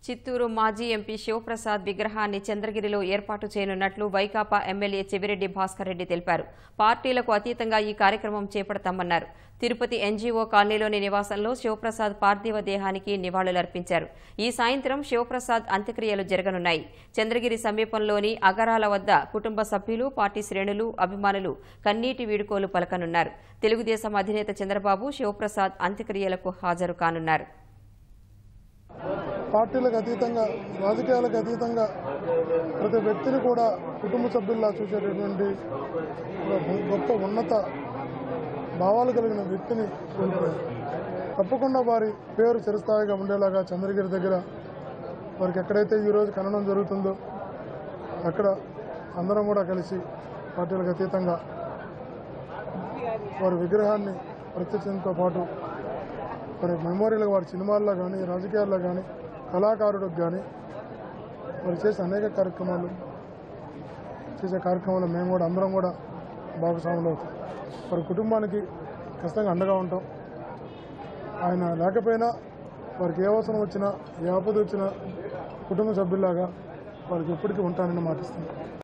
చిత్తూరు మాజీ ఎంపీ శివప్రసాద్ విగ్రహాన్ని చంద్రగిరిలో ఏర్పాటు చేయనున్నట్లు వైకాపా ఎమ్మెల్యే చెవిరెడ్డి భాస్కర్ రెడ్డి తెలిపారు పార్టీలకు అతీతంగా ఈ కార్యక్రమం చేపడతామన్నారు తిరుపతి ఎన్జీఓ కాలనీలోని నివాసంలో శివప్రసాద్ పార్థివ దేహానికి నివాళులర్పించారు ఈ సాయంత్రం శివప్రసాద్ అంత్యక్రియలు జరగనున్నాయి చంద్రగిరి సమీపంలోని అగరాల వద్ద కుటుంబ సభ్యులు పార్టీ శ్రేణులు అభిమానులు కన్నీటి వీడుకోలు పలకనున్నారు తెలుగుదేశం అధినేత చంద్రబాబు శివప్రసాద్ అంత్యక్రియలకు హాజరు కానున్నారు పార్టీలకు అతీతంగా రాజకీయాలకు అతీతంగా ప్రతి వ్యక్తిని కూడా కుటుంబ సభ్యుల్లా చూసేటటువంటి ఒక గొప్ప ఉన్నత భావాలు కలిగిన వ్యక్తిని కోల్పోయారు తప్పకుండా వారి పేరు చిరస్థాయిగా ఉండేలాగా చంద్రగిరి దగ్గర వారికి ఎక్కడైతే ఈరోజు ఖననం జరుగుతుందో అక్కడ అందరం కూడా కలిసి పార్టీలకు అతీతంగా వారి విగ్రహాన్ని ప్రత్యక్షంతో పాటు మరి మెమోరియల్ వారి సినిమాల్లో కానీ రాజకీయాల్లో కానీ కళాకారుడికి కానీ వారు చేసే అనేక కార్యక్రమాలు చేసే కార్యక్రమాలు మేము కూడా అందరం కూడా భాగస్వాములు అవుతాం వారి కుటుంబానికి ఖచ్చితంగా అండగా ఉంటాం ఆయన లేకపోయినా వారికి ఏ అవసరం వచ్చినా ఏ ఆపద వచ్చినా కుటుంబ సభ్యుల్లాగా వారికి ఎప్పటికీ ఉంటానని మాటిస్తున్నాం